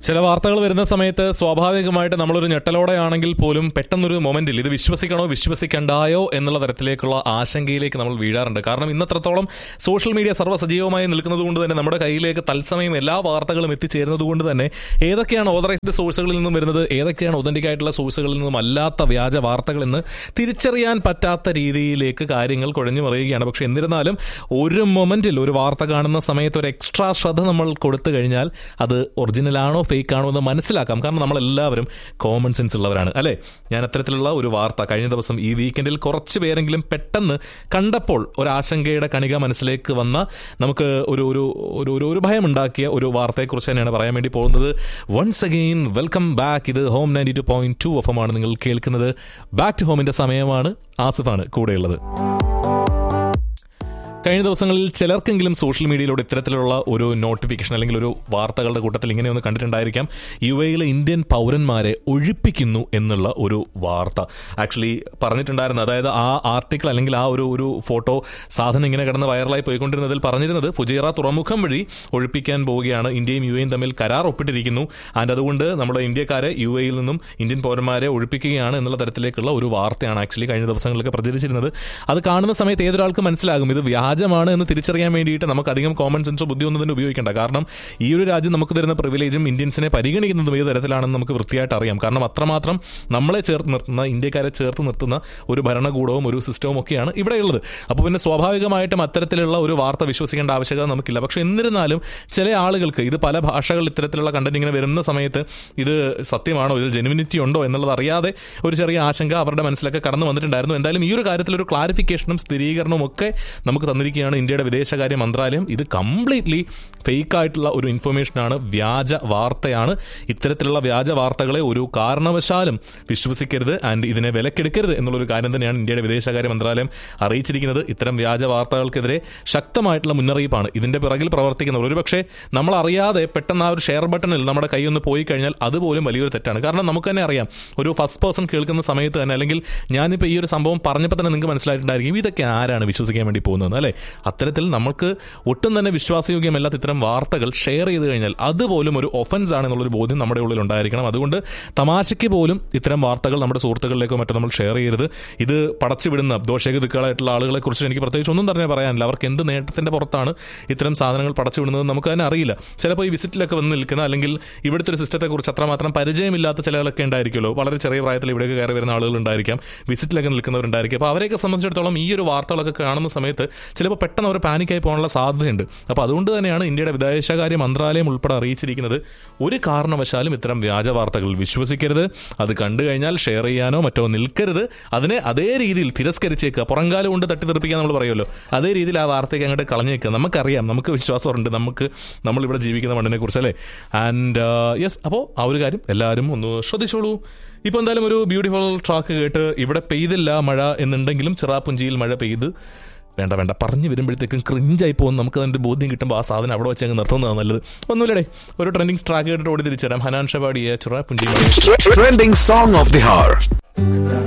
ചില വാർത്തകൾ വരുന്ന സമയത്ത് സ്വാഭാവികമായിട്ട് നമ്മളൊരു ഞെട്ടലോടെയാണെങ്കിൽ പോലും പെട്ടെന്നൊരു മൊമെന്റിൽ ഇത് വിശ്വസിക്കണോ വിശ്വസിക്കണ്ടായോ എന്നുള്ള തരത്തിലേക്കുള്ള ആശങ്കയിലേക്ക് നമ്മൾ വീഴാറുണ്ട് കാരണം ഇന്നത്രത്തോളം സോഷ്യൽ മീഡിയ സർവ്വസജീവമായി നിൽക്കുന്നത് കൊണ്ട് തന്നെ നമ്മുടെ കയ്യിലേക്ക് തത്സമയം എല്ലാ വാർത്തകളും എത്തിച്ചേരുന്നത് കൊണ്ട് തന്നെ ഏതൊക്കെയാണ് ഓതറൈസ്ഡ് സോഴ്സുകളിൽ നിന്നും വരുന്നത് ഏതൊക്കെയാണ് ഒതന്റിക് ആയിട്ടുള്ള സോഴ്സുകളിൽ നിന്നും അല്ലാത്ത വ്യാജ വാർത്തകൾ എന്ന് തിരിച്ചറിയാൻ പറ്റാത്ത രീതിയിലേക്ക് കാര്യങ്ങൾ കുഴഞ്ഞു മറിയുകയാണ് പക്ഷെ എന്നിരുന്നാലും ഒരു മൊമെന്റിൽ ഒരു വാർത്ത കാണുന്ന സമയത്ത് ഒരു എക്സ്ട്രാ ശ്രദ്ധ നമ്മൾ കൊടുത്തു കഴിഞ്ഞാൽ അത് ഒറിജിനൽ ആണോ ഫേക്ക് ആണോ എന്ന് മനസ്സിലാക്കാം കാരണം നമ്മളെല്ലാവരും കോമൺ സെൻസ് ഉള്ളവരാണ് അല്ലേ ഞാൻ അത്തരത്തിലുള്ള ഒരു വാർത്ത കഴിഞ്ഞ ദിവസം ഈ വീക്കെൻഡിൽ കുറച്ച് പേരെങ്കിലും പെട്ടെന്ന് കണ്ടപ്പോൾ ഒരു ആശങ്കയുടെ കണിക മനസ്സിലേക്ക് വന്ന നമുക്ക് ഒരു ഒരു ഒരു ഒരു ഒരു ഭയമുണ്ടാക്കിയ ഒരു വാർത്തയെക്കുറിച്ച് തന്നെയാണ് പറയാൻ വേണ്ടി പോകുന്നത് വൺസ് അഗെയിൻ വെൽക്കം ബാക്ക് ഇത് home ninety two point two F M ആണ് നിങ്ങൾ കേൾക്കുന്നത് ബാക്ക് ടു ഹോമിന്റെ സമയമാണ് ആസിഫാണ് കൂടെയുള്ളത് കഴിഞ്ഞ ദിവസങ്ങളിൽ ചിലർക്കെങ്കിലും സോഷ്യൽ മീഡിയയിലൂടെ ഇത്തരത്തിലുള്ള ഒരു നോട്ടിഫിക്കേഷൻ അല്ലെങ്കിൽ ഒരു വാർത്തകളുടെ കൂട്ടത്തിൽ ഇങ്ങനെ ഒന്ന് കണ്ടിട്ടുണ്ടായിരിക്കാം യു എയിലെ ഇന്ത്യൻ പൗരന്മാരെ ഒഴിപ്പിക്കുന്നു എന്നുള്ള ഒരു വാർത്ത ആക്ച്വലി പറഞ്ഞിട്ടുണ്ടായിരുന്നു അതായത് ആ ആർട്ടിക്കിൾ അല്ലെങ്കിൽ ആ ഒരു ഒരു ഫോട്ടോ സാധനം ഇങ്ങനെ കിടന്ന് വൈറലായി പോയിക്കൊണ്ടിരുന്നതിൽ പറഞ്ഞിരുന്നത് ഫുജേറ തുറമുഖം വഴി ഒഴിപ്പിക്കാൻ പോവുകയാണ് ഇന്ത്യയും യു എയും തമ്മിൽ കരാർ ഒപ്പിട്ടിരിക്കുന്നു ആൻഡ് അതുകൊണ്ട് നമ്മുടെ ഇന്ത്യക്കാരെ യു എയിൽ നിന്നും ഇന്ത്യൻ പൗരന്മാരെ ഒഴിപ്പിക്കുകയാണ് എന്നുള്ള തരത്തിലേക്കുള്ള ഒരു വാർത്തയാണ് ആക്ച്വലി കഴിഞ്ഞ ദിവസങ്ങളിലൊക്കെ പ്രചരിച്ചിരുന്നത് അത് കാണുന്ന സമയത്ത് ഏതൊരാൾക്ക് മനസ്സിലാകും ഇത് വ്യാജമാണ് എന്ന് തിരിച്ചറിയാൻ വേണ്ടിയിട്ട് നമുക്ക് അധികം കോമൺ സെൻസോ ബുദ്ധിയൊന്നും തന്നെ ഉപയോഗിക്കേണ്ട കാരണം ഈ ഒരു രാജ്യം നമുക്ക് തരുന്ന പ്രിവിലേജും ഇന്ത്യൻസിനെ പരിഗണിക്കുന്നതും ഏത് തരത്തിലാണെന്ന് നമുക്ക് വൃത്തിയായിട്ട് അറിയാം കാരണം അത്രമാത്രം നമ്മളെ ചേർത്ത് നിർത്തുന്ന ഇന്ത്യക്കാരെ ചേർത്ത് നിർത്തുന്ന ഒരു ഭരണകൂടവും ഒരു സിസ്റ്റവും ഒക്കെയാണ് ഇവിടെയുള്ളത് അപ്പോൾ പിന്നെ സ്വാഭാവികമായിട്ടും അത്തരത്തിലുള്ള ഒരു വാർത്ത വിശ്വസിക്കേണ്ട ആവശ്യകത നമുക്കില്ല പക്ഷേ എന്നിരുന്നാലും ചില ആളുകൾക്ക് ഇത് പല ഭാഷകൾ ഇത്തരത്തിലുള്ള കണ്ടന്റ് ഇങ്ങനെ വരുന്ന സമയത്ത് ഇത് സത്യമാണോ ഇതിൽ ജെനുവിനിറ്റി ഉണ്ടോ എന്നുള്ളത് അറിയാതെ ഒരു ചെറിയ ആശങ്ക അവരുടെ മനസ്സിലൊക്കെ കടന്നു വന്നിട്ടുണ്ടായിരുന്നു എന്തായാലും ഈ ഒരു കാര്യത്തിൽ ഒരു ക്ലാരിഫിക്കേഷനും സ്ഥിരീകരണവും ഒക്കെ നമുക്ക് തന്നിരിക്കുകയാണ് ഇന്ത്യയുടെ വിദേശകാര്യ മന്ത്രാലയം ഇത് കംപ്ലീറ്റ്ലി ഫേക്ക് ആയിട്ടുള്ള ഒരു ഇൻഫർമേഷനാണ് വ്യാജ വാർത്തയാണ് ഇത്തരത്തിലുള്ള വ്യാജ വാർത്തകളെ ഒരു കാരണവശാലും വിശ്വസിക്കരുത് ആൻഡ് ഇതിനെ വിലക്കെടുക്കരുത് എന്നുള്ളൊരു കാര്യം തന്നെയാണ് ഇന്ത്യയുടെ വിദേശകാര്യ മന്ത്രാലയം അറിയിച്ചിരിക്കുന്നത് ഇത്തരം വ്യാജ വാർത്തകൾക്കെതിരെ ശക്തമായിട്ടുള്ള മുന്നറിയിപ്പാണ് ഇതിന്റെ പിറകിൽ പ്രവർത്തിക്കുന്നവർ ഒരുപക്ഷെ നമ്മൾ അറിയാതെ പെട്ടെന്ന് ആ ഒരു ഷെയർ ബട്ടണിൽ നമ്മുടെ കൈ ഒന്ന് പോയി കഴിഞ്ഞാൽ അതുപോലും വലിയൊരു തെറ്റാണ് കാരണം നമുക്ക് തന്നെ അറിയാം ഒരു ഫസ്റ്റ് പേഴ്സൺ കേൾക്കുന്ന സമയത്ത് തന്നെ അല്ലെങ്കിൽ ഞാനിപ്പോൾ ഈ ഒരു സംഭവം പറഞ്ഞപ്പോൾ തന്നെ നിങ്ങൾക്ക് മനസ്സിലായിട്ടുണ്ടായിരിക്കും ഇതൊക്കെ ആരാണ് വിശ്വസിക്കാൻ വേണ്ടി പോകുന്നത് അല്ലേ അത്തരത്തിൽ നമുക്ക് ഒട്ടും തന്നെ വിശ്വാസയോഗ്യമല്ലാത്ത ഇത്തരം വാർത്തകൾ ഷെയർ ചെയ്ത് കഴിഞ്ഞാൽ അതുപോലും ഒരു ഒഫൻസ് ആണ് എന്നുള്ളൊരു ബോധ്യം നമ്മുടെ ഉള്ളിൽ ഉണ്ടായിരിക്കണം അതുകൊണ്ട് തമാശയ്ക്ക് പോലും ഇത്തരം വാർത്തകൾ നമ്മുടെ സുഹൃത്തുക്കളിലേക്കോ മറ്റോ നമ്മൾ ഷെയർ ചെയ്യരുത് ഇത് പടച്ചുവിടുന്ന ദോഷകൃത്തുക്കളായിട്ടുള്ള ആളുകളെ കുറിച്ച് എനിക്ക് പ്രത്യേകിച്ച് ഒന്നും തന്നെ പറയാനില്ല അവർക്ക് എന്ത് നേട്ടത്തിന്റെ പുറത്താണ് ഇത്തരം സാധനങ്ങൾ പടച്ചുവിടുന്നത് നമുക്ക് തന്നെ അറിയില്ല ചിലപ്പോൾ ഈ വിസിറ്റിലൊക്കെ വന്ന് നിൽക്കുന്ന അല്ലെങ്കിൽ ഇവിടുത്തെ ഒരു സിസ്റ്റത്തെക്കുറിച്ച് അത്രമാത്രം പരിചയമില്ലാത്ത ചിലകളൊക്കെ ഉണ്ടായിരിക്കുമല്ലോ വളരെ ചെറിയ പ്രായത്തിൽ ഇവിടേക്ക് കയറി വരുന്ന ആളുകൾ ഉണ്ടായിരിക്കാം വിസിറ്റിലൊക്കെ നിൽക്കുന്നവരുണ്ടായിരിക്കും അപ്പോൾ അവരെയൊക്കെ സംബന്ധിച്ചിടത്തോളം ഈ ഒരു വാർത്തകളൊക്കെ കാണുന്ന സമയത്ത് ചിലപ്പോൾ പെട്ടെന്ന് അവർ പാനിക്കായി പോകാനുള്ള സാധ്യതയുണ്ട് അപ്പോൾ അതുകൊണ്ട് തന്നെയാണ് ഇന്ത്യയുടെ വിദേശകാര്യ മന്ത്രാലയം ഉൾപ്പെടെ അറിയിച്ചിരിക്കുന്നത് ഒരു കാരണവശാലും ഇത്തരം വ്യാജ വാർത്തകൾ വിശ്വസിക്കരുത് അത് കണ്ടു കഴിഞ്ഞാൽ ഷെയർ ചെയ്യാനോ മറ്റോ നിൽക്കരുത് അതിനെ അതേ രീതിയിൽ തിരസ്കരിച്ചേക്കുക പുറങ്കാലം കൊണ്ട് തട്ടിത്തെറിപ്പിക്കാൻ നമ്മൾ പറയുമല്ലോ അതേ രീതിയിൽ ആ വാർത്തയ്ക്ക് അങ്ങോട്ട് കളഞ്ഞേക്കുക നമുക്കറിയാം നമുക്ക് വിശ്വാസമുണ്ട് നമുക്ക് നമ്മളിവിടെ ജീവിക്കുന്ന മണ്ണിനെ കുറിച്ച് അല്ലേ ആൻഡ് യെസ് അപ്പോൾ ആ ഒരു കാര്യം എല്ലാവരും ഒന്ന് ശ്രദ്ധിച്ചോളൂ ഇപ്പോൾ എന്തായാലും ഒരു ബ്യൂട്ടിഫുൾ ട്രാക്ക് കേട്ട് ഇവിടെ പെയ്തില്ല മഴ എന്നുണ്ടെങ്കിലും ചിറാപ്പുഞ്ചിയിൽ മഴ പെയ്ത് വേണ്ട വേണ്ട പറഞ്ഞു വരുമ്പോഴത്തേക്കും ക്രിഞ്ചായി പോകും നമുക്ക് അതിൻ്റെ ബോധ്യം കിട്ടുമ്പോൾ ആ സാധനം അവിടെ വെച്ച് അങ്ങ് നിർത്തുന്നതാണ് നല്ലത് ഒന്നുമില്ലടേ ഒരു ട്രെൻഡിങ് ട്രാക്ക് കേട്ടിട്ട് ഓടി തിരിച്ചു തരാം ഹനാൻ ഷബാഡിയെ ചിറാപ്പുഞ്ചി മഴ Trending song of the hour.